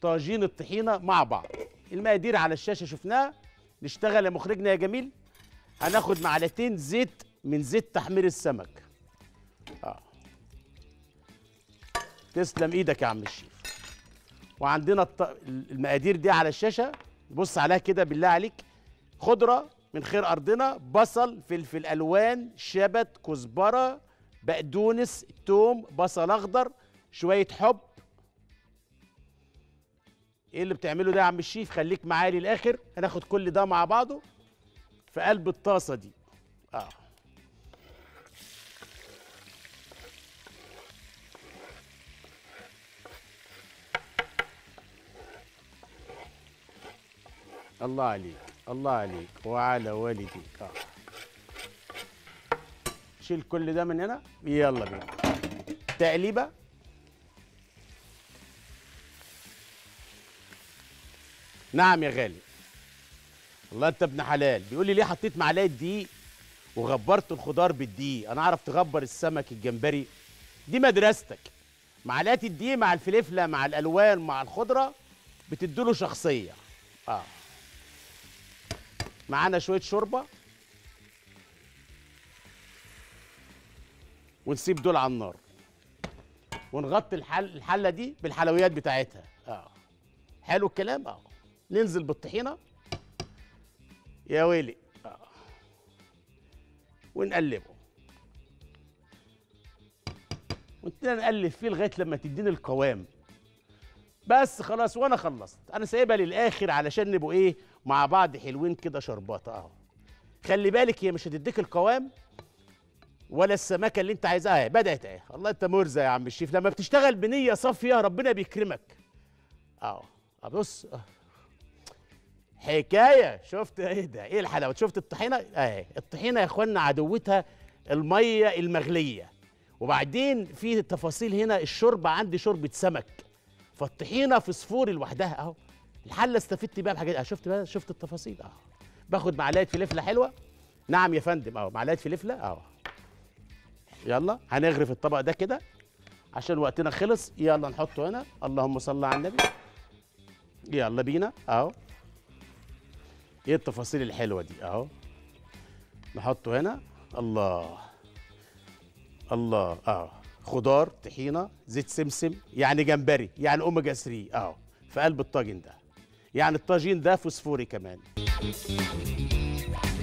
طاجين الطحينه مع بعض المقادير على الشاشه شفناها نشتغل يا مخرجنا يا جميل هناخد معلقتين زيت من زيت تحمير السمك اه تسلم ايدك يا عم الشيف وعندنا الط... المقادير دي على الشاشه بص عليها كده بالله عليك خضره من خير ارضنا بصل فلفل الوان شبت كزبره بقدونس توم بصل اخضر شويه حب ايه اللي بتعمله ده يا عم الشيف خليك معايا للاخر هناخد كل ده مع بعضه في قلب الطاسه دي اه الله عليك الله عليك وعلى والديك اه شيل كل ده من هنا يلا بينا تقليبه نعم يا غالي والله انت ابن حلال بيقول لي ليه حطيت معلقه دقيق وغبرت الخضار بالدقيق انا اعرف تغبر السمك الجمبري دي مدرستك معلقه الدقيق مع الفلفله مع الالوان مع الخضره بتديله شخصيه اه معانا شويه شوربه ونسيب دول على النار ونغطي الحل الحله دي بالحلويات بتاعتها اه حلو الكلام اه ننزل بالطحينه يا ويلي اه ونقلبه ونبتدي نقلب فيه لغايه لما تديني القوام بس خلاص وانا خلصت انا سايبها للاخر علشان نبقوا ايه مع بعض حلوين كده شرباطه اهو خلي بالك هي مش هتديك القوام ولا السمكه اللي انت عايزاها بدات اهي الله انت مرزق يا عم الشيف لما بتشتغل بنيه صافيه ربنا بيكرمك اهو بص حكايه شفت ايه ده ايه الحلاوه شفت الطحينه اهي الطحينه يا اخوانا عدوتها الميه المغليه وبعدين في تفاصيل هنا الشوربه عندي شوربه سمك فالطحينه فسفوري لوحدها اهو الحله استفدت بيها بحاجات اه شفت بقى شفت التفاصيل اهو باخد معلقه فلفله حلوه نعم يا فندم اهو معلقه فلفله اهو يلا هنغرف الطبق ده كده عشان وقتنا خلص يلا نحطه هنا اللهم صل على النبي يلا بينا اهو ايه التفاصيل الحلوه دي اهو نحطه هنا الله الله اه خضار طحينه زيت سمسم يعني جمبري يعني اوميجا 3 اهو في قلب الطاجن ده يعني الطاجين ده فوسفوري كمان